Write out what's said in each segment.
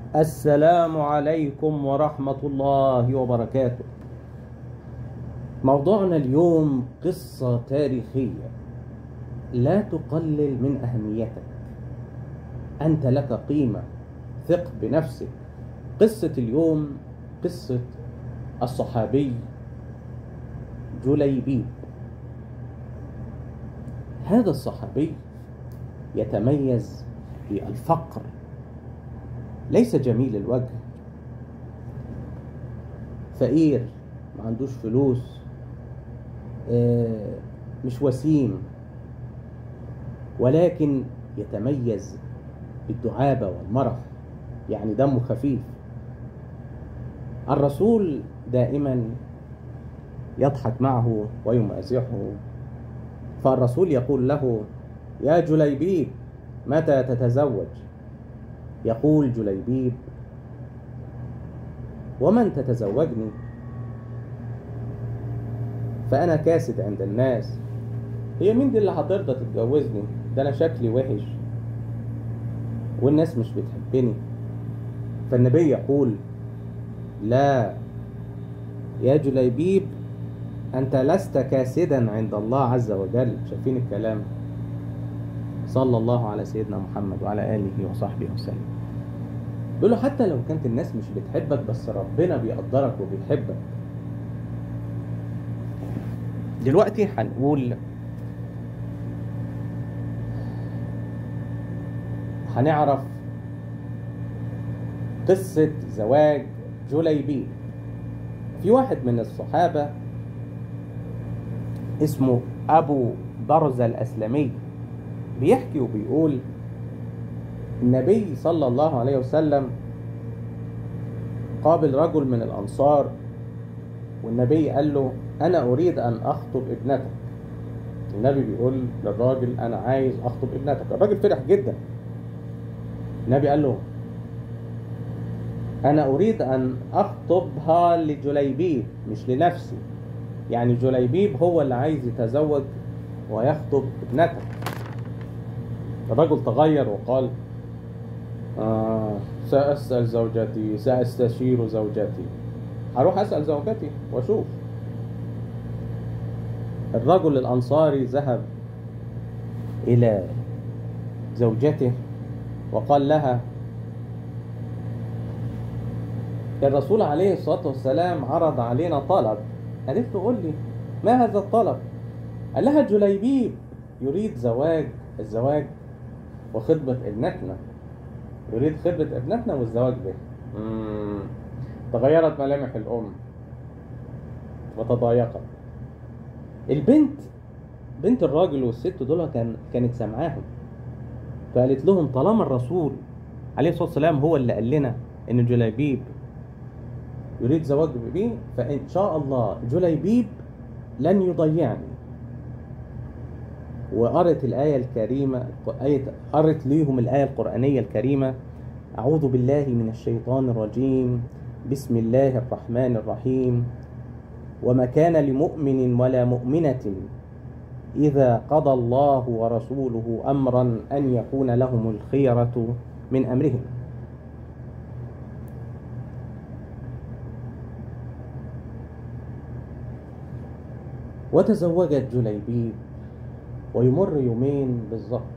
السلام عليكم ورحمة الله وبركاته. موضوعنا اليوم قصة تاريخية لا تقلل من أهميتك. أنت لك قيمة، ثق بنفسك. قصة اليوم قصة الصحابي جليبيب. هذا الصحابي يتميز بالفقر ليس جميل الوجه فقير ما عندوش فلوس آه، مش وسيم ولكن يتميز بالدعابة والمرح يعني دمه خفيف الرسول دائما يضحك معه ويمازحه فالرسول يقول له يا جليبيب متى تتزوج يقول جليبيب ومن تتزوجني فأنا كاسد عند الناس هي مين دي اللي هترضى تتجوزني ده أنا شكلي وحش والناس مش بتحبني فالنبي يقول لا يا جليبيب أنت لست كاسدا عند الله عز وجل شايفين الكلام صلى الله على سيدنا محمد وعلى آله وصحبه وسلم بيقول له حتى لو كانت الناس مش بتحبك بس ربنا بيقدرك وبيحبك دلوقتي هنقول هنعرف قصة زواج جليبيب في واحد من الصحابة اسمه أبو برزة الأسلمي بيحكي وبيقول النبي صلى الله عليه وسلم قابل رجل من الأنصار والنبي قال له أنا أريد أن أخطب ابنتك النبي بيقول للراجل أنا عايز أخطب ابنتك الراجل فرح جدا النبي قال له أنا أريد أن أخطبها لجليبيب مش لنفسي يعني جليبيب هو اللي عايز يتزوج ويخطب ابنتك الرجل تغير وقال آه سأسأل زوجتي سأستشير زوجتي هروح أسأل زوجتي وأشوف الرجل الأنصاري ذهب إلى زوجته وقال لها الرسول عليه الصلاة والسلام عرض علينا طلب قالت له قول لي ما هذا الطلب قال لها جليبيب يريد زواج الزواج وخطبة ابنتنا يريد خطبة ابنتنا والزواج به مم. تغيرت ملامح الأم وتضايقت البنت بنت الراجل والست دول كان كانت سامعاهم فقالت لهم طالما الرسول عليه الصلاة والسلام هو اللي قال لنا إن جليبيب يريد زواج بي فإن شاء الله جليبيب لن يضيعني وقرت الآية الكريمة آية قرت ليهم الآية القرآنية الكريمة أعوذ بالله من الشيطان الرجيم بسم الله الرحمن الرحيم وما كان لمؤمن ولا مؤمنة إذا قضى الله ورسوله أمرا أن يكون لهم الخيرة من أمرهم وتزوجت جليبيب ويمر يومين بالظبط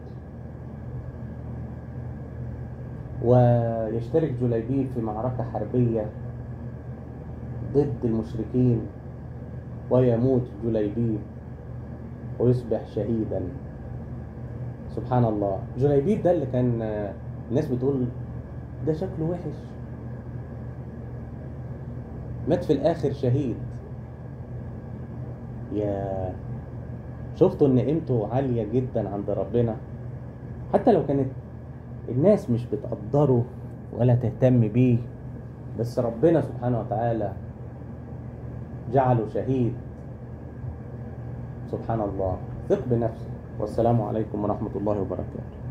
ويشترك جليبيب في معركة حربية ضد المشركين ويموت جليبيب ويصبح شهيدا سبحان الله جليبيب ده اللي كان الناس بتقول ده شكله وحش مات في الآخر شهيد يا شفتوا ان قيمته عالية جدا عند ربنا حتى لو كانت الناس مش بتقدره ولا تهتم بيه بس ربنا سبحانه وتعالى جعله شهيد سبحان الله ثق بنفسك والسلام عليكم ورحمة الله وبركاته